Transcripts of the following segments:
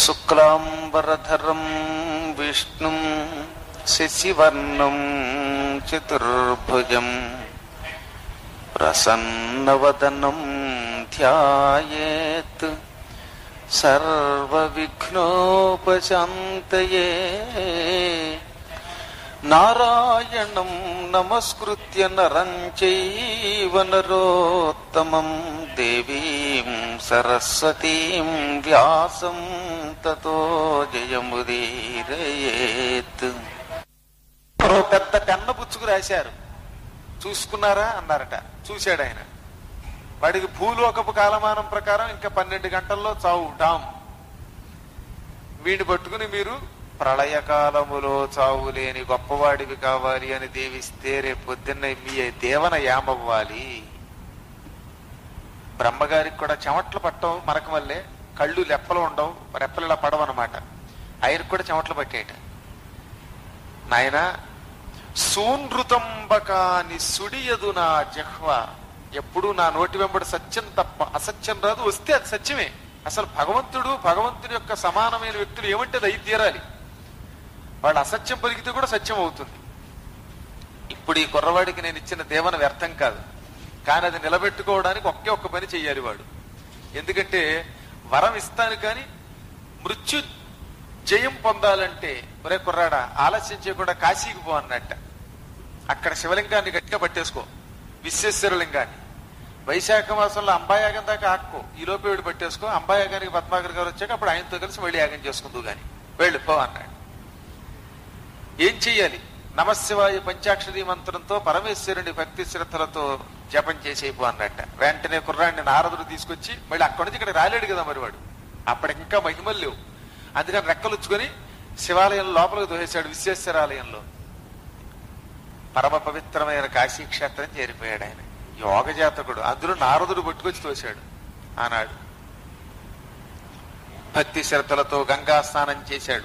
శుక్లాంబరధరం విష్ణుం శశివర్ణం చతుర్భుజం ప్రసన్నవదనం ధ్యాయేత్ సర్వవిఘ్నోపశాంతయే నారాయణం నమస్కృత్య నరం చైవ నరోత్తమం దేవీం సరస్వతీం వ్యాసం తతో జయముదీరయేత్ ఓ పెద్ద పెన్న పుచ్చుకు రాశారు చూసుకున్నారా అన్నారట చూశాడు ఆయన వాడికి భూలోకపు కాలమానం ప్రకారం ఇంకా పన్నెండు గంటల్లో చావు డామ్ వీడిని పట్టుకుని మీరు ప్రళయకాలములో చావు లేని గొప్పవాడివి కావాలి అని దేవిస్తే రేపు పొద్దున్న మీ దేవన యామవ్వాలి బ్రహ్మగారికి కూడా చెమట్లు పట్టవు మరక వల్లే కళ్ళు లెప్పలు ఉండవు రెప్పలు ఇలా పడవు అనమాట ఆయనకు కూడా చెమట్లు పట్టేట నాయన సూనృతంబకాని సుడియదు నా జహ్వ ఎప్పుడు నా నోటి వెంబడి సత్యం తప్ప అసత్యం రాదు వస్తే అది సత్యమే అసలు భగవంతుడు భగవంతుడి యొక్క సమానమైన వ్యక్తులు ఏమంటే అది అయి తీరాలి వాళ్ళు అసత్యం పలికితే కూడా సత్యం అవుతుంది ఇప్పుడు ఈ కుర్రవాడికి నేను ఇచ్చిన దేవన వ్యర్థం కాదు కానీ అది నిలబెట్టుకోవడానికి ఒకే ఒక్క పని చెయ్యాలి వాడు ఎందుకంటే వరం ఇస్తాను కానీ మృత్యు జయం పొందాలంటే ఒరే కుర్రాడా ఆలస్యం చేయకుండా కాశీకి పో అన్నట్ట అక్కడ శివలింగాన్ని గట్టిగా పట్టేసుకో విశ్వేశ్వర లింగాన్ని వైశాఖ మాసంలో అంబాయాగం దాకా ఆక్కో ఈ లోపు వీడు పట్టేసుకో అంబాయాగానికి పద్మాకర్ గారు వచ్చాక అప్పుడు ఆయనతో కలిసి వెళ్ళి యాగం చేసుకుందు గాని వెళ్ళి పో అన్నాడు ఏం చెయ్యాలి నమశివాయ పంచాక్షరి మంత్రంతో పరమేశ్వరుని భక్తి శ్రద్ధలతో జపం చేసేపు అన్నట్ట వెంటనే కుర్రాడిని నారదుడు తీసుకొచ్చి మళ్ళీ అక్కడి నుంచి ఇక్కడ రాలేడు కదా మరి వాడు అప్పటికి ఇంకా మహిమలు లేవు అందుకని రెక్కలుచ్చుకొని శివాలయం లోపలికి దోహేశాడు విశ్వేశ్వరాలయంలో పరమ పవిత్రమైన కాశీ క్షేత్రం చేరిపోయాడు ఆయన యోగ జాతకుడు అందులో నారదుడు పట్టుకొచ్చి తోశాడు ఆనాడు భక్తి శ్రద్ధలతో గంగా స్నానం చేశాడు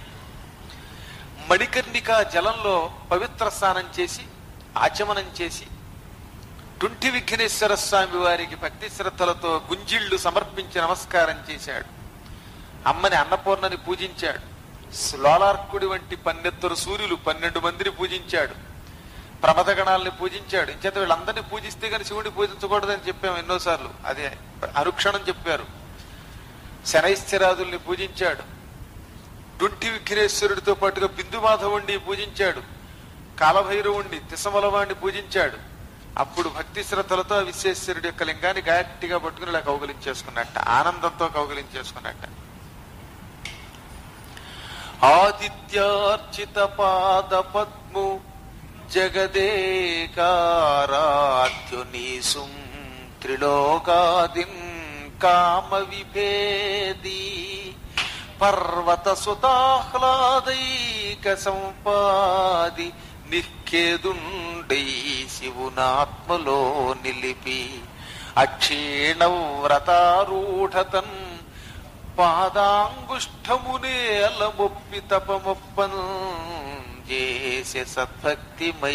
మణికర్ణిక జలంలో పవిత్ర స్నానం చేసి ఆచమనం చేసి టుంటి విఘ్నేశ్వర స్వామి వారికి భక్తి శ్రద్ధలతో గుంజిళ్లు సమర్పించి నమస్కారం చేశాడు అమ్మని అన్నపూర్ణని పూజించాడు లోలార్కుడి వంటి పన్నెత్తరు సూర్యులు పన్నెండు మందిని పూజించాడు ప్రమదగణాలని పూజించాడు ఇంచేత వీళ్ళందరినీ పూజిస్తే కానీ శివుడిని పూజించకూడదని చెప్పాము ఎన్నోసార్లు అదే అనుక్షణం చెప్పారు శనైశ్చరాదుల్ని పూజించాడు డుంటి విఘ్నేశ్వరుడితో పాటుగా బిందు మాధవుణ్ణి పూజించాడు కాలభైరవుణ్ణి తిసమలవాణ్ణి పూజించాడు అప్పుడు భక్తి శ్రద్ధలతో ఆ విశ్వేశ్వరుడి యొక్క లింగాన్ని గట్టిగా పట్టుకుని ఇలా కౌగలించేసుకున్నట్ట ఆనందంతో కౌగలించేసుకున్నట్ట ఆదిత్యార్చిత పాద పద్ము జగదేకారాధ్యునీసుం త్రిలోకాదిన్ కామ విభేది పర్వత సుతాహ్లాదైక సంపాది నిఖేదుండై శివునాత్మలో నిలిపి అక్షీణ వ్రతారూఢతన్ పాదాంగుష్టమునేల మొప్పి తపమొప్పన్ చేసే సద్భక్తిమై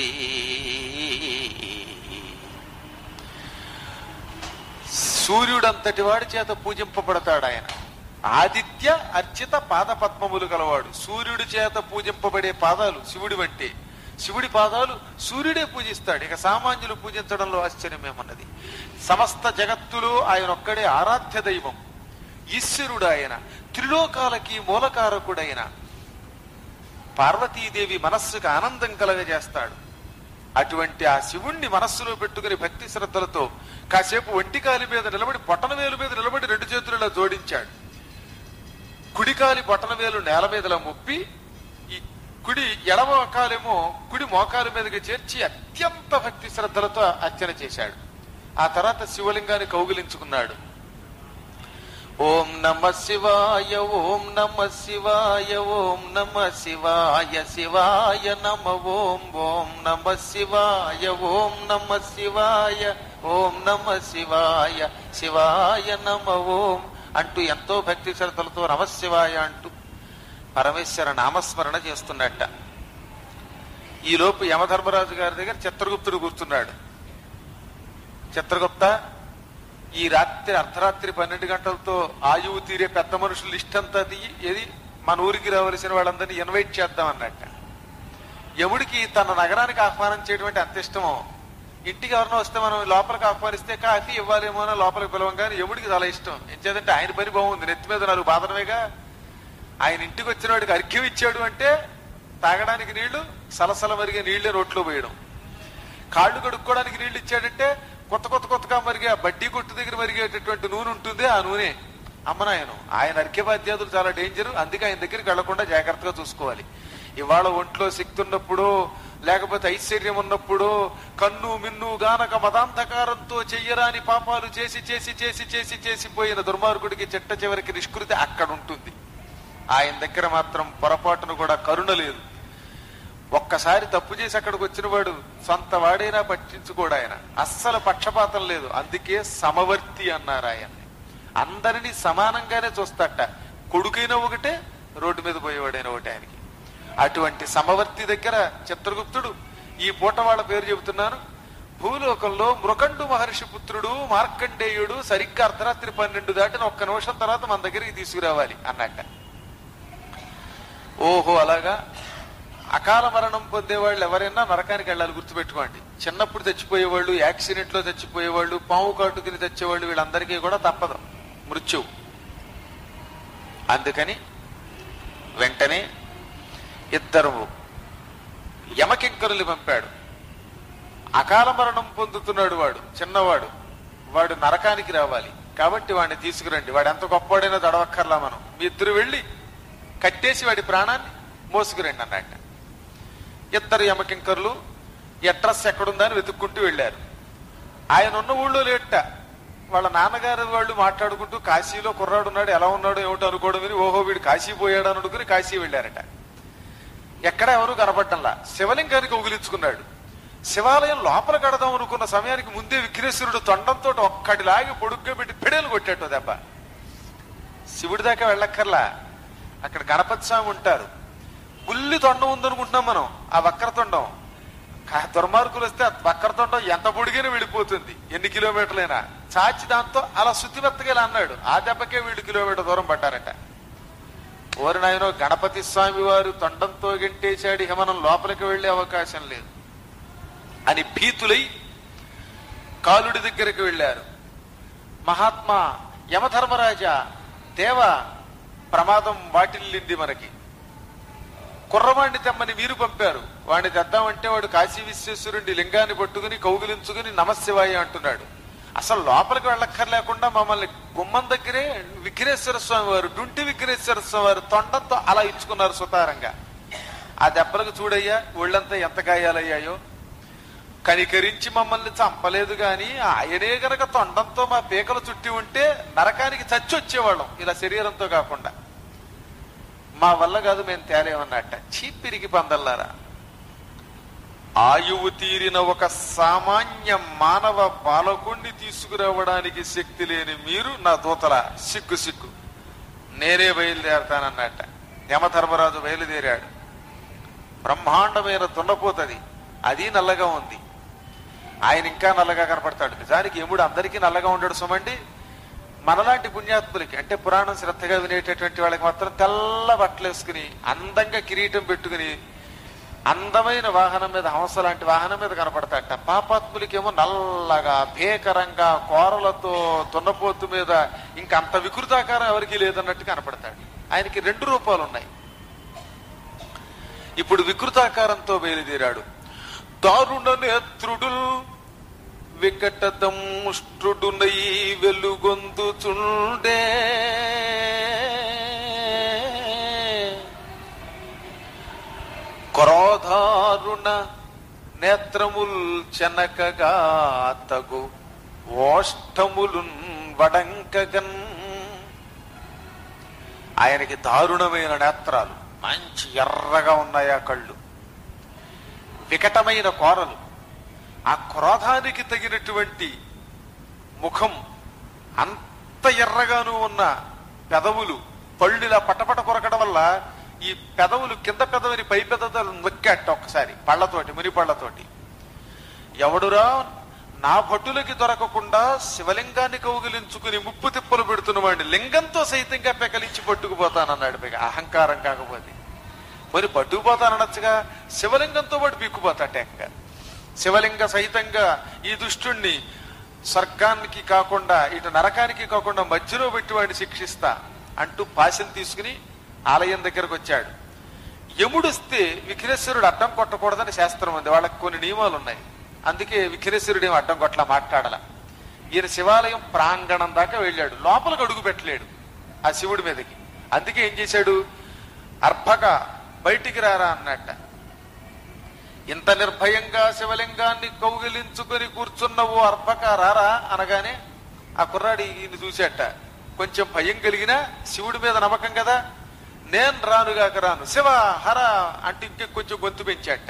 సూర్యుడంతటి వాడి చేత పూజింపబడతాడు ఆయన ఆదిత్య అర్చిత పాద పద్మములు గలవాడు సూర్యుడి చేత పూజింపబడే పాదాలు శివుడి వంటి శివుడి పాదాలు సూర్యుడే పూజిస్తాడు ఇక సామాన్యులు పూజించడంలో ఆశ్చర్యమేమన్నది సమస్త జగత్తులో ఆయన ఒక్కడే ఆరాధ్య దైవం ఈశ్వరుడు ఆయన త్రిలోకాలకి మూలకారకుడైన పార్వతీదేవి మనస్సుకు ఆనందం కలగజేస్తాడు అటువంటి ఆ శివుణ్ణి మనస్సులో పెట్టుకుని భక్తి శ్రద్ధలతో కాసేపు ఒంటికాలి మీద నిలబడి బొటన వేలు మీద నిలబడి రెండు చేతులలో జోడించాడు కుడికాలి బొటన వేలు నేల మీదలా ముప్పి ఈ కుడి ఎడమ కాలేమో కుడి మోకాలు మీదకి చేర్చి అత్యంత భక్తి శ్రద్ధలతో అర్చన చేశాడు ఆ తర్వాత శివలింగాన్ని కౌగిలించుకున్నాడు ఓం నమ శివాయ ఓం నమ శివాయ ఓం నమ శివాయ శివాయ నమ ఓం ఓం నమ శివాయ ఓం నమ శివాయ ఓం నమ శివాయ శివాయ నమ ఓం అంటూ ఎంతో భక్తి శ్రద్ధలతో నమశివాయ అంటూ పరమేశ్వర నామస్మరణ చేస్తున్నట్ట ఈలోపు యమధర్మరాజు గారి దగ్గర చిత్రగుప్తుడు కూర్చున్నాడు చిత్రగుప్త ఈ రాత్రి అర్ధరాత్రి పన్నెండు గంటలతో ఆయువు తీరే పెద్ద మనుషులు లిస్ట్ అంతా తీయి ఏది మన ఊరికి రావలసిన వాళ్ళందరినీ ఇన్వైట్ చేద్దాం అన్నట్ట యముడికి తన నగరానికి ఆహ్వానం చేయడం అంటే అంత ఇష్టమో ఇంటికి ఎవరినో వస్తే మనం లోపలికి ఆహ్వానిస్తే కాఫీ ఇవ్వాలేమో అని లోపలికి పిలవం కానీ యముడికి చాలా ఇష్టం ఎంచేదంటే ఆయన పని బాగుంది నెత్తి మీద నాలుగు బాధనమేగా ఆయన ఇంటికి వచ్చిన వాడికి అర్ఘ్యం ఇచ్చాడు అంటే తాగడానికి నీళ్లు సలసల మరిగే నీళ్లే నోట్లో పోయడం కాళ్ళు కడుక్కోవడానికి నీళ్లు ఇచ్చాడంటే కొత్త కొత్త కొత్తగా మరిగే ఆ బడ్డీ కొట్టు దగ్గర మరిగేటటువంటి నూనె ఉంటుంది ఆ నూనె అమ్మనాయను ఆయన అర్ఘ్యపాద్యాదులు చాలా డేంజర్ అందుకే ఆయన దగ్గరికి వెళ్లకుండా జాగ్రత్తగా చూసుకోవాలి ఇవాళ ఒంట్లో శక్తి ఉన్నప్పుడు లేకపోతే ఐశ్వర్యం ఉన్నప్పుడు కన్ను మిన్ను గానక మదాంధకారంతో చెయ్యరాని పాపాలు చేసి చేసి చేసి చేసి చేసి పోయిన దుర్మార్గుడికి చెట్ట చివరికి నిష్కృతి అక్కడ ఉంటుంది ఆయన దగ్గర మాత్రం పొరపాటును కూడా కరుణ లేదు ఒక్కసారి తప్పు చేసి అక్కడికి వచ్చిన వాడు సొంత వాడైనా పట్టించుకోడు ఆయన అస్సలు పక్షపాతం లేదు అందుకే సమవర్తి అన్నారు ఆయన అందరినీ సమానంగానే చూస్తాట కొడుకైనా ఒకటే రోడ్డు మీద పోయేవాడైనా ఒకటే ఆయనకి అటువంటి సమవర్తి దగ్గర చిత్రగుప్తుడు ఈ పూట వాళ్ళ పేరు చెబుతున్నాను భూలోకంలో మృకండు మహర్షి పుత్రుడు మార్కండేయుడు సరిగ్గా అర్ధరాత్రి పన్నెండు దాటిన ఒక్క నిమిషం తర్వాత మన దగ్గరికి తీసుకురావాలి అన్నట్ట ఓహో అలాగా అకాల మరణం పొందేవాళ్ళు ఎవరైనా నరకానికి వెళ్ళాలి గుర్తుపెట్టుకోండి చిన్నప్పుడు చచ్చిపోయేవాళ్ళు యాక్సిడెంట్ లో చచ్చిపోయేవాళ్ళు పాము కాటుకుని తెచ్చేవాళ్ళు వీళ్ళందరికీ కూడా తప్పదు మృత్యువు అందుకని వెంటనే ఇద్దరు యమకింకరులు పంపాడు అకాల మరణం పొందుతున్నాడు వాడు చిన్నవాడు వాడు నరకానికి రావాలి కాబట్టి వాడిని తీసుకురండి వాడు ఎంత గొప్పవాడైనా దడవక్కర్లా మనం మీ ఇద్దరు వెళ్ళి కట్టేసి వాడి ప్రాణాన్ని మోసుకురండి అన్నట్ట ఇద్దరు యమకింకర్లు అడ్రస్ ఎక్కడుందా అని వెతుక్కుంటూ వెళ్ళారు ఆయన ఉన్న ఊళ్ళో లేట వాళ్ళ నాన్నగారు వాళ్ళు మాట్లాడుకుంటూ కాశీలో కుర్రాడు ఉన్నాడు ఎలా ఉన్నాడు ఏమిటో అనుకోవడం విని ఓహో వీడు కాశీ పోయాడు అని అనుకుని కాశీ వెళ్ళారట ఎక్కడ ఎవరు కనపడ్డంలా శివలింగానికి ఉగిలించుకున్నాడు శివాలయం లోపల కడదాం అనుకున్న సమయానికి ముందే విఘ్నేశ్వరుడు తొండంతో ఒక్కటిలాగి పొడుగ్గా పెట్టి పిడేలు కొట్టాడు దెబ్బ శివుడి దాకా వెళ్ళక్కర్లా అక్కడ గణపతి స్వామి ఉంటారు గుల్లి తొండం ఉందనుకుంటున్నాం మనం ఆ వక్ర తొండం కా- దుర్మార్గులు వస్తే ఆ వక్ర తొండం ఎంత పొడిగినా వెళ్ళిపోతుంది ఎన్ని కిలోమీటర్లైనా చాచి దాంతో అలా శుద్ధిమెత్తగా ఇలా అన్నాడు ఆ దెబ్బకే వీళ్ళు కిలోమీటర్ దూరం పడ్డారట ఓరి నాయనో గణపతి స్వామి వారు తొండంతో గెంటేశాడు ఇక మనం లోపలికి వెళ్లే అవకాశం లేదు అని భీతులై కాలుడి దగ్గరికి వెళ్ళారు మహాత్మా యమధర్మరాజా దేవ ప్రమాదం వాటిల్లింది మనకి కుర్రవాణ్ణి తెమ్మని మీరు పంపారు వాడిని తెద్దామంటే వాడు కాశీ విశ్వేశ్వరుడి లింగాన్ని పట్టుకుని కౌగిలించుకుని నమశివాయ అంటున్నాడు అసలు లోపలికి వెళ్ళక్కర్లేకుండా మమ్మల్ని గుమ్మం దగ్గరే విఘ్నేశ్వర స్వామి వారు డుంటి విఘ్నేశ్వర స్వామి వారు తొండంతో అలా ఇచ్చుకున్నారు సుతారంగా ఆ దెబ్బలకు చూడయ్యా ఒళ్ళంతా ఎంత గాయాలయ్యాయో కనికరించి మమ్మల్ని చంపలేదు గాని ఆయనే గనక తొండంతో మా పీకలు చుట్టి ఉంటే నరకానికి చచ్చి వచ్చేవాళ్ళం ఇలా శరీరంతో కాకుండా మా వల్ల కాదు మేము తేలేమన్నట్ట చీపిరికి పందల్లారా ఆయువు తీరిన ఒక సామాన్య మానవ బాలకుణ్ణి తీసుకురావడానికి శక్తి లేని మీరు నా దూతల సిగ్గు సిగ్గు నేనే బయలుదేరతానన్నట్ట యమధర్మరాజు బయలుదేరాడు బ్రహ్మాండమైన దున్నపోతది అది నల్లగా ఉంది ఆయన ఇంకా నల్లగా కనపడతాడు నిజానికి యముడు అందరికీ నల్లగా ఉండడు సుమండి మనలాంటి పుణ్యాత్ములకి అంటే పురాణం శ్రద్ధగా వినేటటువంటి వాళ్ళకి మాత్రం తెల్ల బట్టలు వేసుకుని అందంగా కిరీటం పెట్టుకుని అందమైన వాహనం మీద హంస లాంటి వాహనం మీద కనపడతాడట పాపాత్ములకేమో నల్లగా భీకరంగా కోరలతో దున్నపోతు మీద ఇంకా అంత వికృతాకారం ఎవరికీ లేదన్నట్టు కనపడతాడు ఆయనకి రెండు రూపాలు ఉన్నాయి ఇప్పుడు వికృతాకారంతో బయలుదేరాడు దారుణ నేత్రుడు వికటదంష్ట్రుడునై వెలుగొందుచుండే క్రోధారుణ నేత్రముల్ చెనకగా తగు ఓష్టములున్ వడంకగన్ ఆయనకి దారుణమైన నేత్రాలు మంచి ఎర్రగా ఉన్నాయి ఆ కళ్ళు వికటమైన కోరలు ఆ క్రోధానికి తగినటువంటి ముఖం అంత ఎర్రగాను ఉన్న పెదవులు పళ్ళు ఇలా పటపట కొరకడం వల్ల ఈ పెదవులు కింద పెదవిని పై పెదవులు నొక్కాట ఒక్కసారి పళ్ళతోటి ముని పళ్ళతోటి ఎవడురా నా భటులకి దొరకకుండా శివలింగాన్ని కౌగిలించుకుని ముప్పు తిప్పలు పెడుతున్నవాడిని లింగంతో సైతంగా పెకలించి పట్టుకుపోతానన్నాడు పైగా అహంకారం కాకపోతే మరి పట్టుకుపోతాననొచ్చుగా శివలింగంతో పాటు పీక్కుపోతాట ఏకంగా శివలింగ సహితంగా ఈ దుష్టుణ్ణి స్వర్గానికి కాకుండా ఇటు నరకానికి కాకుండా మధ్యలో పెట్టి వాడిని శిక్షిస్తా అంటూ పాశం తీసుకుని ఆలయం దగ్గరకు వచ్చాడు యముడిస్తే విఘ్నేశ్వరుడు అడ్డం కొట్టకూడదని శాస్త్రం ఉంది వాళ్ళకి కొన్ని నియమాలు ఉన్నాయి అందుకే విఘ్నేశ్వరుడు ఏం అడ్డం కొట్ల మాట్లాడాల ఈయన శివాలయం ప్రాంగణం దాకా వెళ్ళాడు లోపలికి అడుగు పెట్టలేడు ఆ శివుడి మీదకి అందుకే ఏం చేశాడు అర్భక బయటికి రారా అన్నట్ట ఇంత నిర్భయంగా శివలింగాన్ని కౌగిలించుకొని కూర్చున్న ఓ అర్భక రారా అనగానే ఆ కుర్రాడి ఈయన చూసేట కొంచెం భయం కలిగినా శివుడి మీద నమ్మకం కదా నేను రానుగాక రాను శివ హర అంటే ఇంకే కొంచెం గొంతు పెంచాట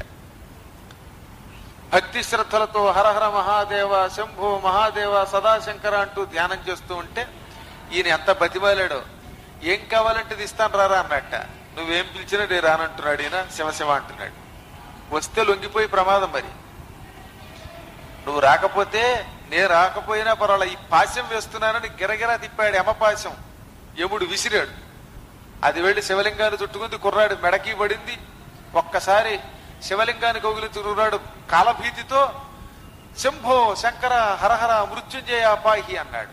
భక్తి శ్రద్ధలతో హరహర మహాదేవ శంభో మహాదేవ సదాశంకర అంటూ ధ్యానం చేస్తూ ఉంటే ఈయన ఎంత బతిమాలాడో ఏం కావాలంటే ఇది ఇస్తాను రారా అన్నట్ట నువ్వేం పిలిచినా నేను రానంటున్నాడు ఈయన శివ శివ అంటున్నాడు వస్తే లొంగిపోయి ప్రమాదం మరి నువ్వు రాకపోతే నేను రాకపోయినా పర్వాలే ఈ పాశం వేస్తున్నానని గిరగిరా తిప్పాడు యమపాశం యముడు విసిరాడు అది వెళ్ళి శివలింగాన్ని చుట్టుకుంది కుర్రాడు మెడకి పడింది ఒక్కసారి శివలింగాన్ని కౌగిలించుకున్నాడు కాలభీతితో శంభో శంకర హరహర మృత్యుంజయ పాహి అన్నాడు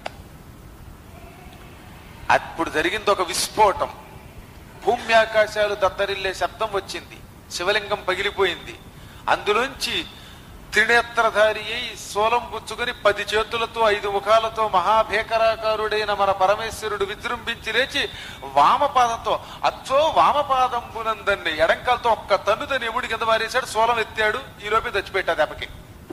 అప్పుడు జరిగింది ఒక విస్ఫోటం భూమి ఆకాశాలు దత్తరిల్లే శబ్దం వచ్చింది శివలింగం పగిలిపోయింది అందులోంచి త్రినేత్రధారి అయి సోలం పుచ్చుకుని పది చేతులతో ఐదు ముఖాలతో మహాభేకరాకారుడైన మన పరమేశ్వరుడు విజృంభించి లేచి వామపాదంతో అచ్చో వామపాదంబునందన్ని ఎడంకాలతో ఒక్క తన్నుదని ఎముడి కింద మారేశాడు సోలం ఎత్తాడు ఈ లోపే చచ్చిపెట్టా దెబ్బకి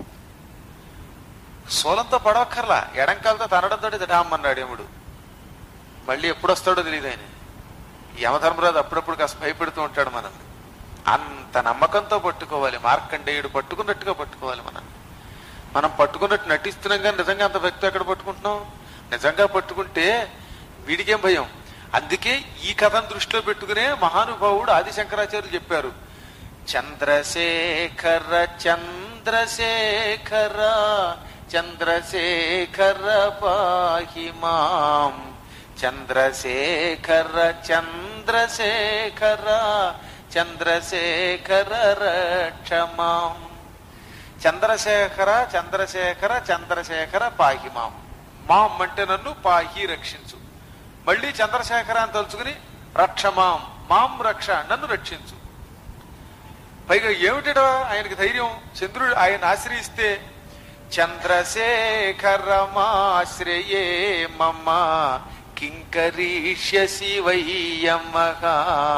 సోలంతో పడవక్కర్లా ఎడంకాలతో తనడంతో డామ్మన్నాడు ఎముడు మళ్ళీ ఎప్పుడు వస్తాడో తెలియదు ఆయన యమధర్మరాజు అప్పుడప్పుడు కాస్త భయపెడుతూ ఉంటాడు మనల్ని అంత నమ్మకంతో పట్టుకోవాలి మార్కండేయుడు పట్టుకున్నట్టుగా పట్టుకోవాలి మనం మనం పట్టుకున్నట్టు నటిస్తున్నాం కానీ నిజంగా అంత భక్తి ఎక్కడ పట్టుకుంటున్నాం నిజంగా పట్టుకుంటే వీడికేం భయం అందుకే ఈ కథను దృష్టిలో పెట్టుకునే మహానుభావుడు ఆది శంకరాచార్యులు చెప్పారు చంద్రశేఖర చంద్రశేఖర చంద్రశేఖర పాహి మాం చంద్రశేఖర చంద్రశేఖర చంద్రశేఖర రక్షమాం చంద్రశేఖర చంద్రశేఖర చంద్రశేఖర పాహి మాం మాం అంటే నన్ను పాహి రక్షించు మళ్ళీ చంద్రశేఖర అని తలుచుకుని రక్షమాం మాం రక్ష నన్ను రక్షించు పైగా ఏమిటో ఆయనకి ధైర్యం చంద్రుడు ఆయన ఆశ్రయిస్తే చంద్రశేఖరమాశ్రయే మమ్మ కింకరీష్యసి వయ్యమ్మగా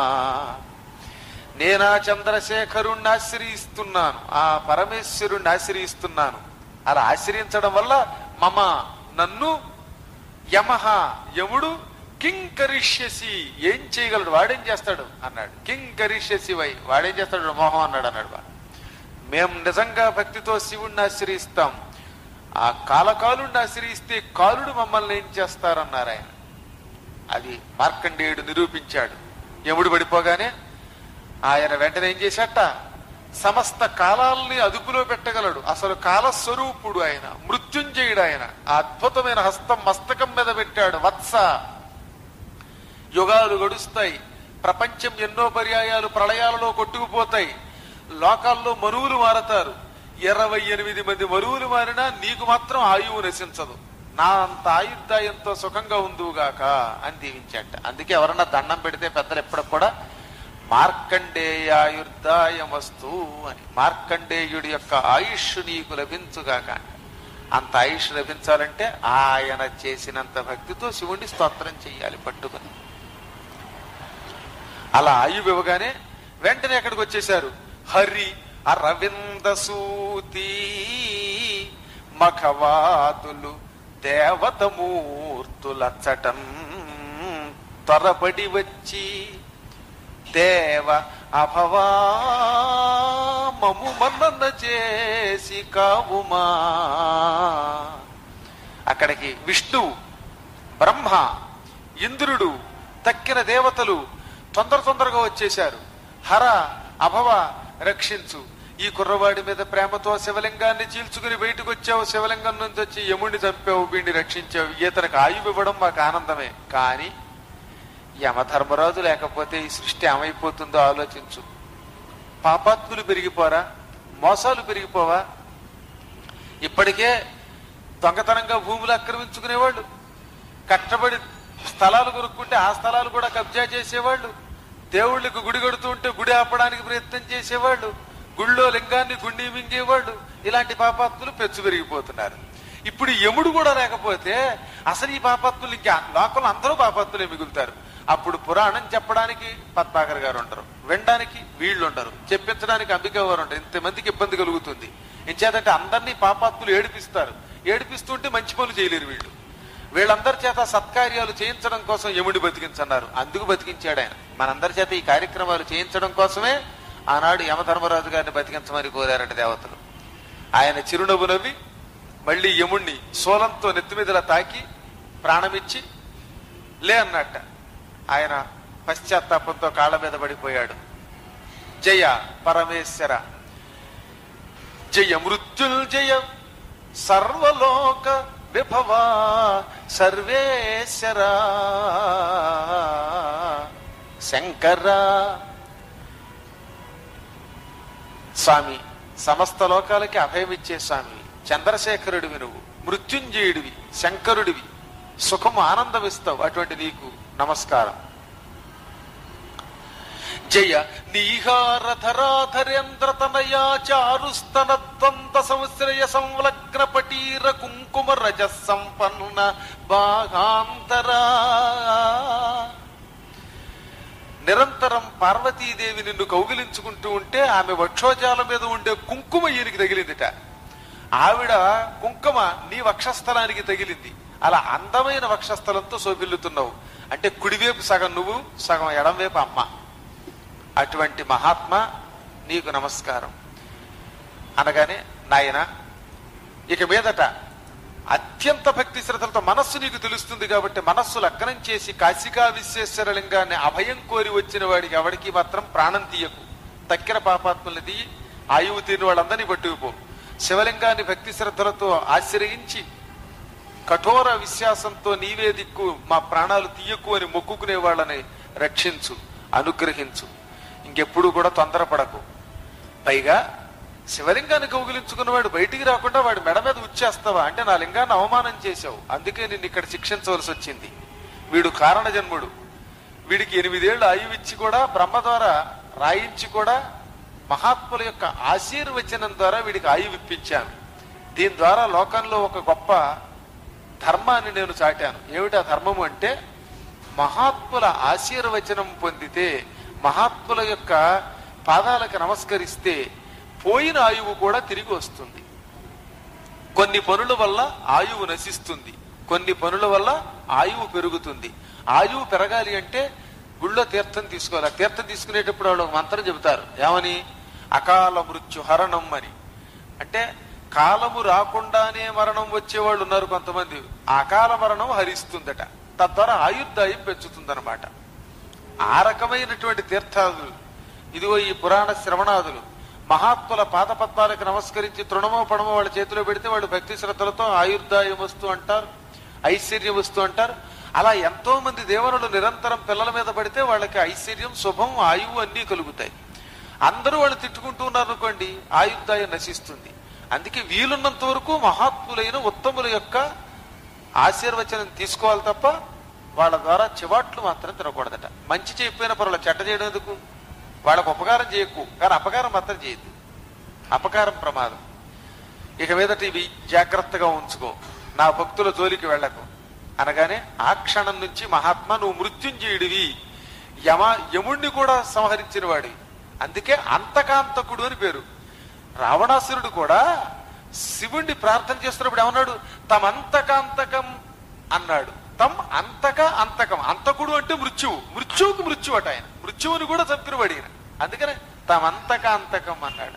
నేనా చంద్రశేఖరుణ్ణి ఆశ్రయిస్తున్నాను ఆ పరమేశ్వరుణ్ణి ఆశ్రయిస్తున్నాను అలా ఆశ్రయించడం వల్ల మమ నన్ను యమహ యముడు కింకరిష్యసి ఏం చేయగలడు వాడేం చేస్తాడు అన్నాడు కింకరిష్యసి వై వాడేం చేస్తాడు మోహం అన్నాడు అన్నాడు వాడు మేము నిజంగా భక్తితో శివుణ్ణి ఆశ్రయిస్తాం ఆ కాలకాలుణ్ణి ఆశ్రయిస్తే కాలుడు మమ్మల్ని ఏం చేస్తారన్నారు ఆయన అది మార్కండేయుడు నిరూపించాడు యముడు పడిపోగానే ఆయన వెంటనే ఏం చేశాట సమస్త కాలాల్ని అదుపులో పెట్టగలడు అసలు కాలస్వరూపుడు ఆయన మృత్యుంజయుడు ఆయన ఆ అద్భుతమైన హస్తం మస్తకం మీద పెట్టాడు వత్స యుగాలు గడుస్తాయి ప్రపంచం ఎన్నో పర్యాయాలు ప్రళయాలలో కొట్టుకుపోతాయి లోకాల్లో మనువులు మారతారు ఇరవై ఎనిమిది మంది మరువులు మారినా నీకు మాత్రం ఆయువు నశించదు నా అంత ఆయుర్దాయంతో సుఖంగా ఉందువుగాక అని దీవించాట అందుకే ఎవరన్నా దండం పెడితే పెద్దలు ఎప్పటికి కూడా మార్కండేయాయుర్దాయమస్తు అని మార్కండేయుడి యొక్క ఆయుష్ నీకు లభించుగాక అంట. అంత ఆయుష్ లభించాలంటే ఆయన చేసినంత భక్తితో శివుణ్ణి స్తోత్రం చెయ్యాలి పట్టుకుని అలా ఆయువు ఇవ్వగానే వెంటనే ఎక్కడికి వచ్చేశారు హరి అరవింద సూతి మఖవాతులు దేవతమూర్తులచ్చటం త్వరపడి వచ్చి దేవ అభవామము మన్నన చేసి కావుమా అక్కడికి విష్ణువు బ్రహ్మ ఇంద్రుడు తక్కిన దేవతలు తొందర తొందరగా వచ్చేశారు హర అభవ రక్షించు ఈ కుర్రవాడి మీద ప్రేమతో శివలింగాన్ని చీల్చుకుని బయటకు వచ్చావు శివలింగం నుంచి వచ్చి యముడిని చంపావు వీడిని రక్షించావు ఈతనికి ఆయువు ఇవ్వడం మాకు ఆనందమే కానీ యమధర్మరాజు లేకపోతే ఈ సృష్టి ఏమైపోతుందో ఆలోచించు పాపాత్ములు పెరిగిపోరా మోసాలు పెరిగిపోవా ఇప్పటికే దొంగతనంగా భూములు ఆక్రమించుకునేవాళ్ళు కష్టపడి స్థలాలు కొనుక్కుంటే ఆ స్థలాలు కూడా కబ్జా చేసేవాళ్ళు దేవుళ్ళకి గుడి కడుతూ ఉంటే గుడి ఆపడానికి ప్రయత్నం చేసేవాళ్ళు గుళ్ళో లింగాన్ని గుండి మింగేవాళ్ళు ఇలాంటి పాపాత్ములు పెచ్చు పెరిగిపోతున్నారు ఇప్పుడు యముడు కూడా లేకపోతే అసలు ఈ పాపాత్ములు ఇంకా లోకంలో అందరూ పాపాత్ములే మిగులుతారు అప్పుడు పురాణం చెప్పడానికి పద్మాకర్ గారు ఉంటారు వినడానికి వీళ్ళు ఉండరు చెప్పించడానికి అంబికా వారు ఉంటారు ఇంతమందికి ఇబ్బంది కలుగుతుంది ఇంచేతంటే అందరినీ పాపాత్ములు ఏడిపిస్తారు ఏడిపిస్తుంటే మంచి పనులు చేయలేరు వీళ్ళు వీళ్ళందరి చేత సత్కార్యాలు చేయించడం కోసం యముడి బతికించన్నారు అందుకు బతికించాడు ఆయన మనందరి చేత ఈ కార్యక్రమాలు చేయించడం కోసమే ఆనాడు యమధర్మరాజు గారిని బతికించమని కోరారట దేవతలు ఆయన చిరునవ్వు నవ్వి మళ్ళీ యముణ్ణి శూలంతో నెత్తిమీదలా తాకి ప్రాణమిచ్చి లే అన్నట్ట ఆయన పశ్చాత్తాపంతో కాళ్ళ మీద పడిపోయాడు జయ పరమేశ్వర జయ మృత్యుంజయ సర్వలోక విభవా సర్వేశ్వర శంకర స్వామి సమస్త లోకాలకి అభయమిచ్చే స్వామి చంద్రశేఖరుడివి నువ్వు మృత్యుంజయుడివి శంకరుడివి సుఖము ఆనందమిస్తావు అటువంటి నీకు నమస్కారం జయ నీహారధరాధరేంద్ర తనయా చారుస్తన ద్వంద సంశ్రయ సంలగ్న పటీర కుంకుమ రజ సంపన్న బాగాంతరా నిరంతరం పార్వతీదేవి నిన్ను కౌగిలించుకుంటూ ఉంటే ఆమె వక్షోజాల మీద ఉండే కుంకుమ ఈయనకి తగిలిందిట ఆవిడ కుంకుమ నీ వక్షస్థలానికి తగిలింది అలా అందమైన వక్షస్థలంతో శోభిల్లుతున్నావు అంటే కుడివైపు సగం నువ్వు సగం ఎడంవైపు అమ్మ అటువంటి మహాత్మ నీకు నమస్కారం అనగానే నాయన ఇక మీదట అత్యంత భక్తి శ్రద్ధలతో మనస్సు నీకు తెలుస్తుంది కాబట్టి మనస్సు లగ్నం చేసి కాశికా విశ్వేశ్వర లింగాన్ని అభయం కోరి వచ్చిన వాడికి ఎవడికి మాత్రం ప్రాణం తీయకు తక్కిన పాపాత్మల్ని తీయి ఆయువు తీరిన వాళ్ళందరినీ పట్టుకుపో శివలింగాన్ని భక్తి శ్రద్ధలతో ఆశ్రయించి కఠోర విశ్వాసంతో నీవే దిక్కు మా ప్రాణాలు తీయకు అని మొక్కుకునే వాళ్ళని రక్షించు అనుగ్రహించు ఇంకెప్పుడు కూడా తొందరపడకు పైగా శివలింగాన్ని కౌగిలించుకున్నవాడు బయటికి రాకుండా వాడి మెడ మీద ఉచ్చేస్తావా అంటే నా లింగాన్ని అవమానం చేశావు అందుకే నిన్ను ఇక్కడ శిక్షించవలసి వచ్చింది వీడు కారణ జన్ముడు వీడికి ఎనిమిదేళ్లు ఆయువు ఇచ్చి కూడా బ్రహ్మ ద్వారా రాయించి కూడా మహాత్ముల యొక్క ఆశీర్వచనం ద్వారా వీడికి ఆయువు ఇప్పించాను దీని ద్వారా లోకంలో ఒక గొప్ప ధర్మాన్ని నేను చాటాను ఏమిటి ఆ ధర్మము అంటే మహాత్ముల ఆశీర్వచనం పొందితే మహాత్ముల యొక్క పాదాలకు నమస్కరిస్తే పోయిన ఆయువు కూడా తిరిగి వస్తుంది కొన్ని పనుల వల్ల ఆయువు నశిస్తుంది కొన్ని పనుల వల్ల ఆయువు పెరుగుతుంది ఆయువు పెరగాలి అంటే గుళ్ళో తీర్థం తీసుకోవాలి ఆ తీర్థం తీసుకునేటప్పుడు వాళ్ళు ఒక మంత్రం చెబుతారు ఏమని అకాల మృత్యు హరణం అని అంటే కాలము రాకుండానే మరణం వచ్చేవాళ్ళు ఉన్నారు కొంతమంది అకాల మరణం హరిస్తుందట తద్వారా ఆయుర్దాయం పెంచుతుందన్నమాట ఆ రకమైనటువంటి తీర్థాదులు ఇదిగో ఈ పురాణ శ్రవణాదులు మహాత్ముల పాదపద్మాలకు నమస్కరించి తృణమో పణమో వాళ్ళ చేతిలో పెడితే వాళ్ళు భక్తి శ్రద్ధలతో ఆయుర్దాయం వస్తూ అంటారు ఐశ్వర్యం వస్తూ అంటారు అలా ఎంతో మంది దేవరులు నిరంతరం పిల్లల మీద పడితే వాళ్ళకి ఐశ్వర్యం శుభం ఆయువు అన్నీ కలుగుతాయి అందరూ వాళ్ళు తిట్టుకుంటూ ఉన్నారు అనుకోండి ఆయుర్దాయం నశిస్తుంది అందుకే వీలున్నంత వరకు మహాత్ములైన ఉత్తముల యొక్క ఆశీర్వచనం తీసుకోవాలి తప్ప వాళ్ళ ద్వారా చివాట్లు మాత్రం తినకూడదట మంచి చెప్పిన పరుల చెడ్డ చేయడం ఎందుకు వాళ్ళకు ఉపకారం చేయకు కానీ అపకారం మాత్రం చేయద్దు అపకారం ప్రమాదం ఇక మీదట ఇవి జాగ్రత్తగా ఉంచుకో నా భక్తుల జోలికి వెళ్ళకు అనగానే ఆ క్షణం నుంచి మహాత్మా నువ్వు మృత్యుంజయుడివి యమ యముణ్ణి కూడా సంహరించిన వాడివి అందుకే అంతకాంతకుడు అని పేరు రావణాసురుడు కూడా శివుణ్ణి ప్రార్థన చేస్తున్నప్పుడు ఏమన్నాడు తమంతకాంతకం అన్నాడు తమ్ అంతక అంతకం అంతకుడు అంటే మృత్యువు మృత్యువుకు మృత్యు అట ఆయన మృత్యువుని కూడా చంపినవాడు ఈయన అందుకనే తమంతక అంతకం అన్నాడు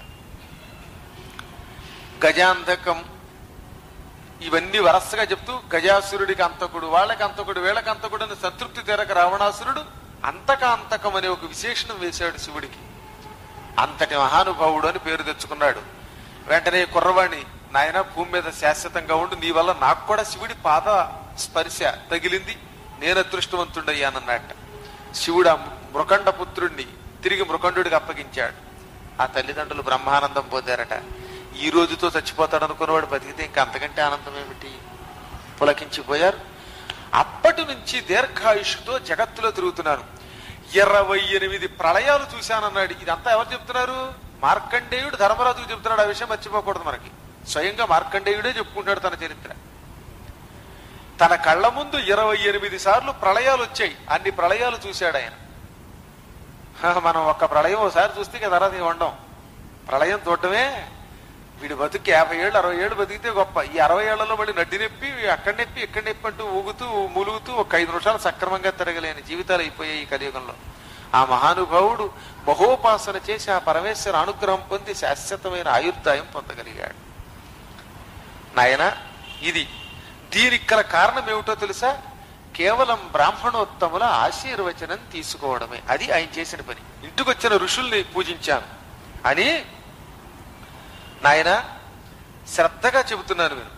గజాంతకం ఇవన్నీ వరసగా చెప్తూ గజాసురుడికి అంతకుడు వాళ్ళకి అంతకుడు వీళ్ళకి అంతకుడు అని సంతృప్తి తెరక రావణాసురుడు అంతక అంతకం అనే ఒక విశేషణం వేశాడు శివుడికి అంతటి మహానుభావుడు అని పేరు తెచ్చుకున్నాడు వెంటనే ఈ కుర్రవాణి నాయన భూమి మీద శాశ్వతంగా ఉండు నీ వల్ల నాకు కూడా శివుడి పాద స్పర్శ తగిలింది నేను అదృష్టవంతుడయ్యానన్నట్ట శివుడు ఆ మృకండ పుత్రుణ్ణి తిరిగి మృకండుడికి అప్పగించాడు ఆ తల్లిదండ్రులు బ్రహ్మానందం పొందారట ఈ రోజుతో చచ్చిపోతాడు అనుకున్నవాడు బతికితే ఇంకా అంతకంటే ఆనందం ఏమిటి పులకించిపోయారు అప్పటి నుంచి దీర్ఘాయుషుతో జగత్తులో తిరుగుతున్నాను ఇరవై ఎనిమిది ప్రళయాలు చూశానన్నాడు ఇదంతా ఎవరు చెప్తున్నారు మార్కండేయుడు ధర్మరాజుకు చెప్తున్నాడు ఆ విషయం మర్చిపోకూడదు మనకి స్వయంగా మార్కండేయుడే చెప్పుకుంటాడు తన చరిత్ర తన కళ్ళ ముందు ఇరవై ఎనిమిది సార్లు ప్రళయాలు వచ్చాయి అన్ని ప్రళయాలు చూశాడు ఆయన హా, మనం ఒక్క ప్రళయం ఒకసారి చూస్తే ఇక తర్వాత ఇక ఉండం ప్రళయం చూడటమే వీడి బతుకు యాభై ఏళ్ళు అరవై ఏళ్ళు బతికితే గొప్ప ఈ అరవై ఏళ్లలో మళ్ళీ నడ్డి నొప్పి అక్కడ నొప్పి ఇక్కడ నొప్పి అంటూ ఊగుతూ మూలుగుతూ ఒక ఐదు నిమిషాలు సక్రమంగా తిరగలేని జీవితాలు అయిపోయాయి ఈ కలియుగంలో ఆ మహానుభావుడు బహోపాసన చేసి ఆ పరమేశ్వర అనుగ్రహం పొంది శాశ్వతమైన ఆయుర్దాయం పొందగలిగాడు నాయన ఇది దీనికి గల కారణం ఏమిటో తెలుసా కేవలం బ్రాహ్మణోత్తముల ఆశీర్వచనం తీసుకోవడమే అది ఆయన చేసిన పని ఇంటికొచ్చిన ఋషుల్ని పూజించాను అని నాయన శ్రద్ధగా చెబుతున్నాను విను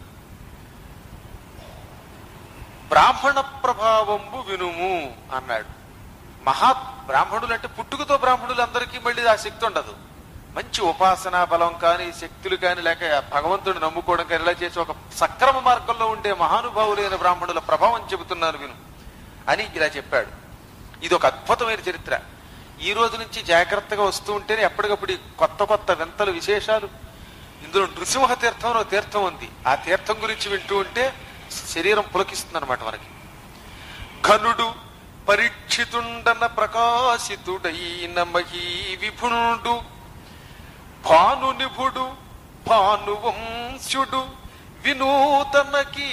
బ్రాహ్మణ ప్రభావంబు వినుము అన్నాడు మహా బ్రాహ్మణులు అంటే పుట్టుకతో బ్రాహ్మణులు అందరికీ మళ్ళీ ఆ శక్తి ఉండదు మంచి ఉపాసనా బలం కానీ శక్తులు కానీ లేక భగవంతుడిని నమ్ముకోవడం కానీ ఇలా చేసి ఒక సక్రమ మార్గంలో ఉండే మహానుభావులైన బ్రాహ్మణుల ప్రభావం చెబుతున్నాను విను అని ఇలా చెప్పాడు ఇది ఒక అద్భుతమైన చరిత్ర ఈ రోజు నుంచి జాగ్రత్తగా వస్తూ ఉంటేనే ఎప్పటికప్పుడు ఈ కొత్త కొత్త వింతలు విశేషాలు ఇందులో నృసింహ తీర్థం అని ఒక తీర్థం ఉంది ఆ తీర్థం గురించి వింటూ ఉంటే శరీరం పులకిస్తుంది అనమాట మనకి ఘనుడు పరీక్షితుండన ప్రకాశితుడైన మహీ విభుణుడు భాను నిభుడు భానువంశుడు వినూతన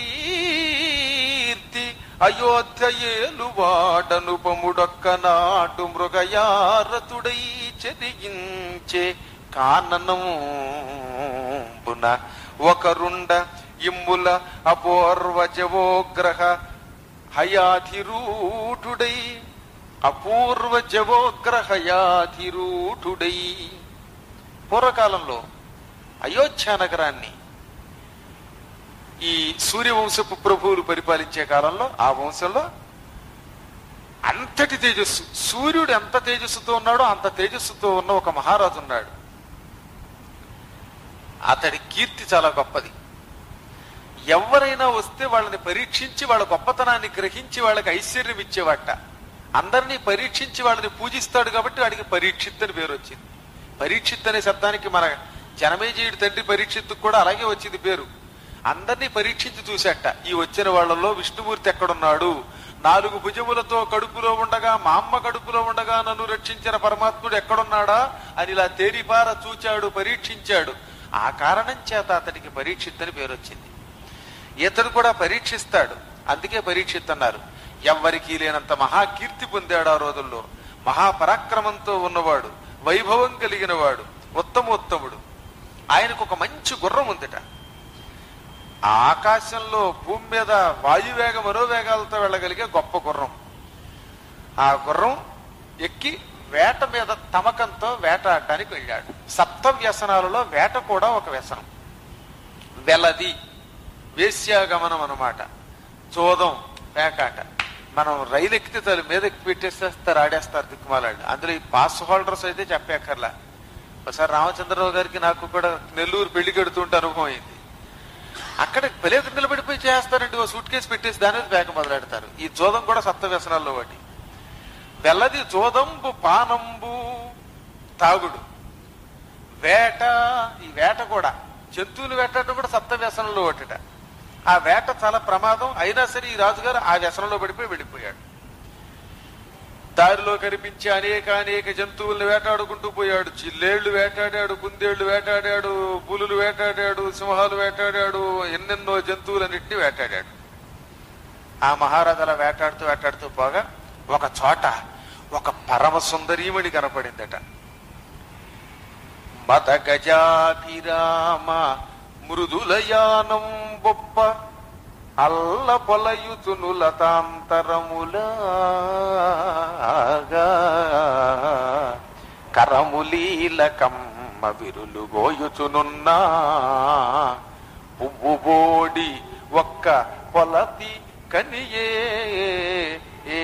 కీర్తి అయోధ్యయేలు వాడనుపముడొక్క నాటు మృగయారతుడై చెరిగించే కాననమున ఒకరుండ ఇమ్ముల అపూర్వ జవోగ్రహ హయాధిరూఢుడై అపూర్వ జవోగ్రహయాధిరూఢుడై పూర్వకాలంలో అయోధ్య నగరాన్ని ఈ సూర్యవంశపు ప్రభువులు పరిపాలించే కాలంలో ఆ వంశంలో అంతటి తేజస్సు సూర్యుడు ఎంత తేజస్సుతో ఉన్నాడో అంత తేజస్సుతో ఉన్న ఒక మహారాజు ఉన్నాడు అతడి కీర్తి చాలా గొప్పది ఎవరైనా వస్తే వాళ్ళని పరీక్షించి వాళ్ళ గొప్పతనాన్ని గ్రహించి వాళ్ళకి ఐశ్వర్యం ఇచ్చేవాట అందరినీ పరీక్షించి వాళ్ళని పూజిస్తాడు కాబట్టి వాడికి పరీక్షిత్ అని పేరు వచ్చింది పరీక్షిత్ అనే శబ్దానికి మన జనమేజయుడి తండ్రి పరీక్షిత్తుకు కూడా అలాగే వచ్చింది పేరు అందరినీ పరీక్షించి చూశాట ఈ వచ్చిన వాళ్ళలో విష్ణుమూర్తి ఎక్కడున్నాడు నాలుగు భుజములతో కడుపులో ఉండగా మా అమ్మ కడుపులో ఉండగా నన్ను రక్షించిన పరమాత్ముడు ఎక్కడున్నాడా అని ఇలా తేరిపార చూచాడు పరీక్షించాడు ఆ కారణం చేత అతనికి పరీక్షిత్ అని పేరు వచ్చింది ఇతడు కూడా పరీక్షిస్తాడు అందుకే పరీక్షిత్ అన్నారు ఎవ్వరికీ లేనంత మహాకీర్తి పొందాడు ఆ రోజుల్లో మహాపరాక్రమంతో ఉన్నవాడు వైభవం కలిగిన వాడు ఉత్తమోత్తముడు ఆయనకు ఒక మంచి గుర్రం ఉందిట ఆ ఆకాశంలో భూమి మీద వాయువేగ మనోవేగాలతో వెళ్ళగలిగే గొప్ప గుర్రం ఆ గుర్రం ఎక్కి వేట మీద తమకంతో వేటాడడానికి వెళ్ళాడు సప్త వ్యసనాలలో వేట కూడా ఒక వ్యసనం వెలది వేశ్యాగమనం అన్నమాట చోదం పేకాట మనం రైలు ఎక్కితే చాలు మీద ఎక్కి పెట్టేసేస్తారు ఆడేస్తారు దిక్కుమాలాడు అందులో ఈ పాస్ హోల్డర్స్ అయితే చెప్పేక్కర్లా ఒకసారి రామచంద్రరావు గారికి నాకు కూడా నెల్లూరు పెళ్లి కడుతుంటే అనుభవం అయింది అక్కడ భలే నిలబడిపోయి చేస్తారండి ఓ సూట్ కేసు పెట్టేసి దాని మీద పేక మొదలెడతారు ఈ జోదం కూడా సప్త వ్యసనాల్లో ఒకటి వెల్లది జోదంబు పానంబు తాగుడు వేట ఈ వేట కూడా జంతువులు వేటాడటం కూడా సప్త వ్యసనంలో ఒకటిట ఆ వేట చాలా ప్రమాదం అయినా సరే ఈ రాజుగారు ఆ వ్యసనంలో పడిపోయి వెళ్ళిపోయాడు దారిలో కనిపించే అనేక అనేక జంతువుల్ని వేటాడుకుంటూ పోయాడు చిల్లేళ్లు వేటాడాడు కుందేళ్లు వేటాడాడు పులులు వేటాడాడు సింహాలు వేటాడాడు ఎన్నెన్నో జంతువులన్నింటినీ వేటాడాడు ఆ మహారాజు అలా వేటాడుతూ వేటాడుతూ పోగా ఒక చోట ఒక పరమ సుందరీమణి కనపడిందట మత గజాభిరామ మృదులయానం బొప్ప అల్ల పొలయుతును లతాంతరములాగా కర కరములీలకమ్మ విరులు గోయుచునున్నా పువ్వు బోడి ఒక్క పొలతి కనియే ఏ.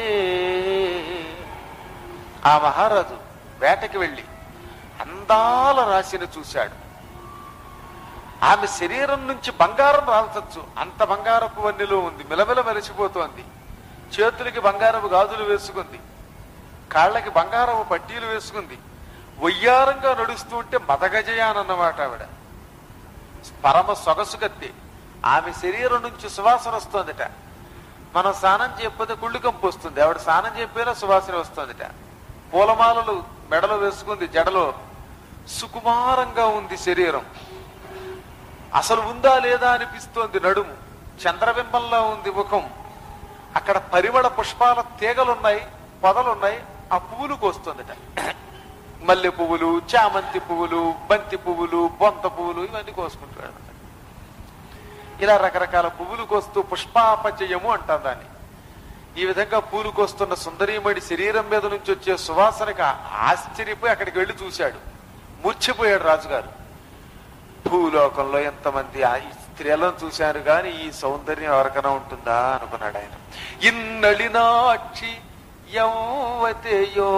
ఆ మహారాజు వేటకి వెళ్ళి అందాల రాశిని చూశాడు ఆమె శరీరం నుంచి బంగారం రాల్చచ్చు అంత బంగారపు వన్నెలో ఉంది మిలమిల మెరిసిపోతోంది చేతులకి బంగారపు గాజులు వేసుకుంది కాళ్ళకి బంగారపు పట్టీలు వేసుకుంది వయ్యారంగా నడుస్తూ ఉంటే మదగజయానన్నమాట ఆవిడ పరమ సొగసు కత్తి ఆమె శరీరం నుంచి సువాసన వస్తోందిట మనం స్నానం చేయకపోతే కుళ్ళు కంపు వస్తుంది ఆవిడ స్నానం చెప్పేలా సువాసన వస్తోందిట పూలమాలలు మెడలో వేసుకుంది జడలో సుకుమారంగా ఉంది శరీరం అసలు ఉందా లేదా అనిపిస్తోంది నడుము చంద్రబింబంలా ఉంది ముఖం అక్కడ పరిమళ పుష్పాల తీగలున్నాయి పొదలున్నాయి ఆ పువ్వులు కోస్తుందిట మల్లె పువ్వులు చామంతి పువ్వులు బంతి పువ్వులు బొంత పువ్వులు ఇవన్నీ కోసుకుంటాడు ఇలా రకరకాల పువ్వులు కోస్తూ పుష్పాపచయము అంటాం దాన్ని ఈ విధంగా పూలు కోస్తున్న సుందరీమణి శరీరం మీద నుంచి వచ్చే సువాసనకి ఆశ్చర్యపోయి అక్కడికి వెళ్ళి చూశాడు మూర్చిపోయాడు రాజుగారు భూలోకంలో ఎంతమంది ఆ ఈ స్త్రీలను చూశారు గాని ఈ సౌందర్యం ఎవరికైనా ఉంటుందా అనుకున్నాడు ఆయన ఇన్నళినాక్షి యౌవతేయో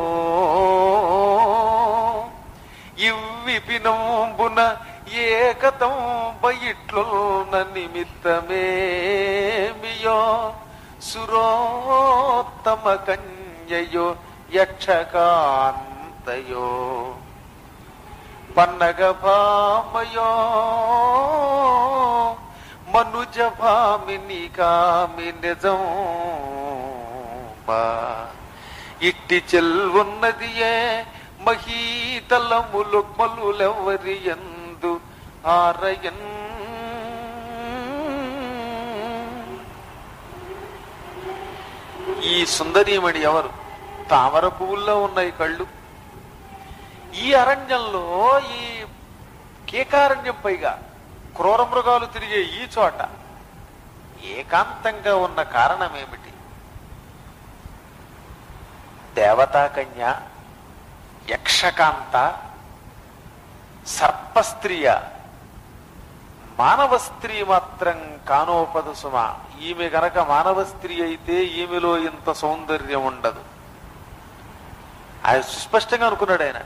ఇవ్విపినంబున ఏకతం బయిట్లున్న నిమిత్తమేమియో సురోత్తమ కన్యయో యక్షకాంతయో పన్నగ భామయో మనుజ భామిని కామి నిజం బా. ఇట్టి చెల్వున్నది ఏ మహీతలములు మలులెవరి ఎందు ఆరయన్ ఈ సుందరీమణి ఎవరు తామర పువ్వుల్లో ఉన్నాయి కళ్ళు ఈ అరణ్యంలో ఈ కేకారణ్యం పైగా క్రూర మృగాలు తిరిగే ఈ చోట ఏకాంతంగా ఉన్న కారణం ఏమిటి దేవతాకన్య యక్షకాంత సర్పస్త్రీయ మానవ స్త్రీ మాత్రం కానోపదు సుమ ఈమె గనక మానవ స్త్రీ అయితే ఈమెలో ఇంత సౌందర్యం ఉండదు ఆయన సుస్పష్టంగా అనుకున్నాడు ఆయన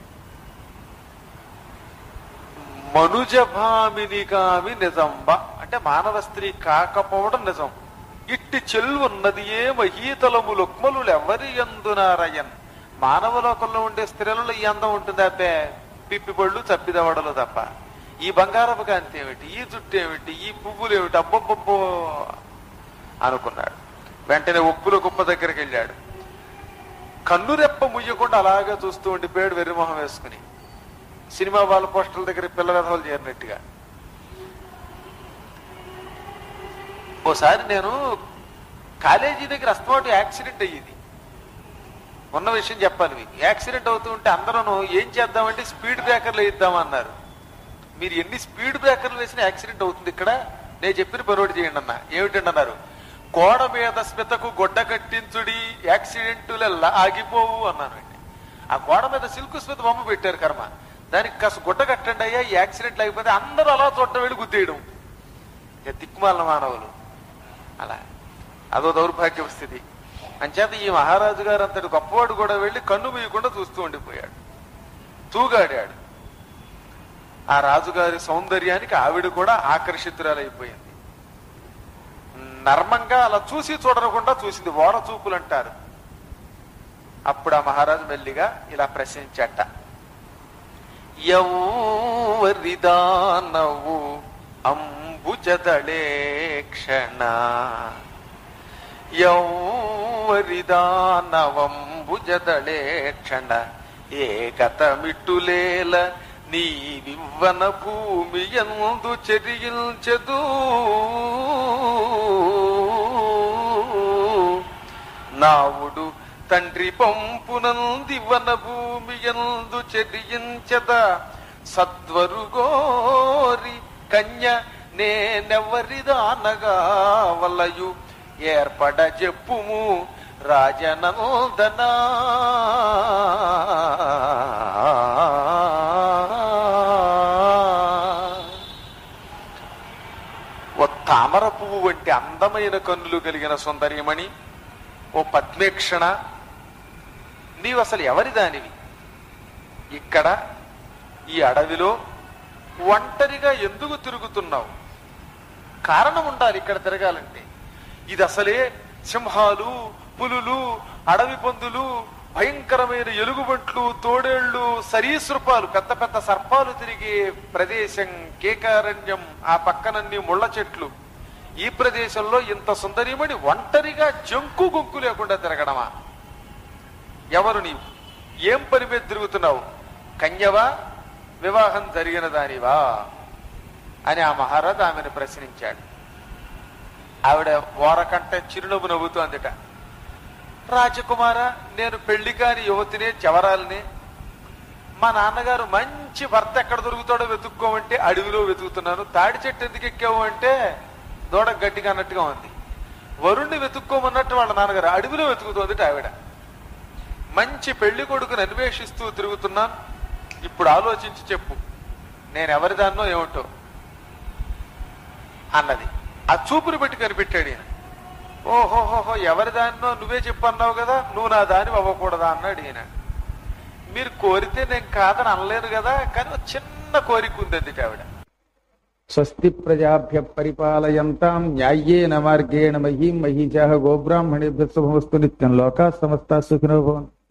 మనుజభామిని కామి నిజంబ అంటే మానవ స్త్రీ కాకపోవడం నిజం ఇట్టి చెల్వున్నది ఏ మహీతలము లుక్మలు ఎవరి ఎందునారయన్ మానవ లోకంలో ఉండే స్త్రీలలో ఈ అందం ఉంటుంది అబ్బే పిప్పి పళ్ళు చప్పిదవడలు తప్ప ఈ బంగారపు కాంతి ఏమిటి ఈ జుట్టు ఏమిటి ఈ పువ్వులు ఏమిటి అబ్బబ్బబ్బో అనుకున్నాడు వెంటనే ఉప్పుల కుప్ప దగ్గరికి వెళ్ళాడు కన్నురెప్ప ముయ్యకుండా అలాగే చూస్తూ ఉండిపోయాడు వెర్రిమొహం వేసుకుని సినిమా వాళ్ళ పోస్టర్ల దగ్గర పిల్లల వెధవలు చేరినట్టుగా ఓసారి నేను కాలేజీ దగ్గర అస్తమాటు యాక్సిడెంట్ అయ్యింది ఉన్న విషయం చెప్పాలి మీకు యాక్సిడెంట్ అవుతూ ఉంటే అందరూ ఏం చేద్దామంటే స్పీడ్ బ్రేకర్లు వేద్దామన్నారు మీరు ఎన్ని స్పీడ్ బ్రేకర్లు వేసినా యాక్సిడెంట్ అవుతుంది ఇక్కడ నేను చెప్పిన పరోడి చేయండి అన్న ఏమిటండి అన్నారు గోడ మీద స్మితకు గొడ్డ కట్టించుడి యాక్సిడెంటులల్లా ఆగిపోవు అన్నానండి ఆ గోడ మీద సిల్క్ స్మిత బొమ్మ పెట్టారు కర్మ దానికి కాస్త గుడ్డ కట్టండి అయ్యా ఈ యాక్సిడెంట్ అయిపోతే అందరూ అలా చొట్ట వెళ్ళి గుద్దేయడం ఇక దిక్కుమాల మానవులు అలా అదో దౌర్భాగ్య స్థితి అంచేత ఈ మహారాజు గారు అంతటి గొప్పవాడు కూడా వెళ్ళి కన్ను మూయకుండా చూస్తూ ఉండిపోయాడు తూగాడాడు ఆ రాజుగారి సౌందర్యానికి ఆవిడ కూడా ఆకర్షితురాలైపోయింది నర్మంగా అలా చూసి చూడకుండా చూసింది ఓర చూపులు అంటారు అప్పుడు ఆ మహారాజు మెల్లిగా ఇలా ప్రశ్నించట యౌవరిదానవు అంబుజదళే క్షణ యౌవరిదానవంబుజదళే క్షణ ఏకతమిట్టులేల నీ వివ్వన భూమి ఎందు చెరియించదు నావుడు తండ్రి పంపునందివన భూమి ఎందు చెరియించద సద్వరుగోరి కన్య నేనెవరిదానగా వలయు ఏర్పడ చెప్పుము రాజనందనా అందమైన కన్నులు కలిగిన సుందరిమణి ఓ పద్మేక్షణ నీవు అసలు ఎవరి దానివి ఇక్కడ ఈ అడవిలో ఒంటరిగా ఎందుకు తిరుగుతున్నావు కారణం ఉండాలి ఇక్కడ తిరగాలంటే ఇది అసలే సింహాలు పులులు అడవి పందులు భయంకరమైన ఎలుగుబంట్లు తోడేళ్లు సరీసృపాలు పెద్ద పెద్ద సర్పాలు తిరిగే ప్రదేశం కేకారణ్యం ఆ పక్కనన్ని ముళ్ళ చెట్లు ఈ ప్రదేశంలో ఇంత సుందరిమణి ఒంటరిగా జంకు గొంకు లేకుండా తిరగడమా ఎవరు నీవు ఏం పని మీద తిరుగుతున్నావు కన్యవా వివాహం జరిగిన దానివా అని ఆ మహారాజు ఆమెను ప్రశ్నించాడు ఆవిడ ఓరకంట చిరునవ్వు నవ్వుతోందిట రాజకుమార నేను పెళ్లి కాని యువతినే చవరాలని మా నాన్నగారు మంచి భర్త ఎక్కడ దొరుకుతాడో వెతుక్కోమంటే అడవిలో వెతుకుతున్నాను తాడి చెట్టు ఎందుకు ఎక్కావు అంటే దూడ గట్టిగా అన్నట్టుగా ఉంది వరుణ్ణి వెతుక్కోమన్నట్టు వాళ్ళ నాన్నగారు అడవిలో వెతుకుతోందిట ఆవిడ మంచి పెళ్లి కొడుకుని అన్వేషిస్తూ తిరుగుతున్నాను ఇప్పుడు ఆలోచించి చెప్పు నేను ఎవరిదాన్నో ఏమిటో అన్నది ఆ చూపుని పెట్టి కనిపెట్టాడు ఈయన ఓహోహోహో ఎవరి దాన్నో నువ్వే చెప్పన్నావు కదా నువ్వు నా దాని అవ్వకూడదా అన్నాడు ఈయన మీరు కోరితే నేను కాదని అనలేను కదా కానీ ఒక చిన్న కోరిక ఉంది అందుకే ఆవిడ స్వస్తి ప్రజాభ్య పరిపాలయంతాం న్యాయేన మార్గేణ మహీం మహీజాహ గోబ్రాహ్మణేభ్య శుభమస్తు నిత్యం లోకా సమస్త సుఖినో భవంతు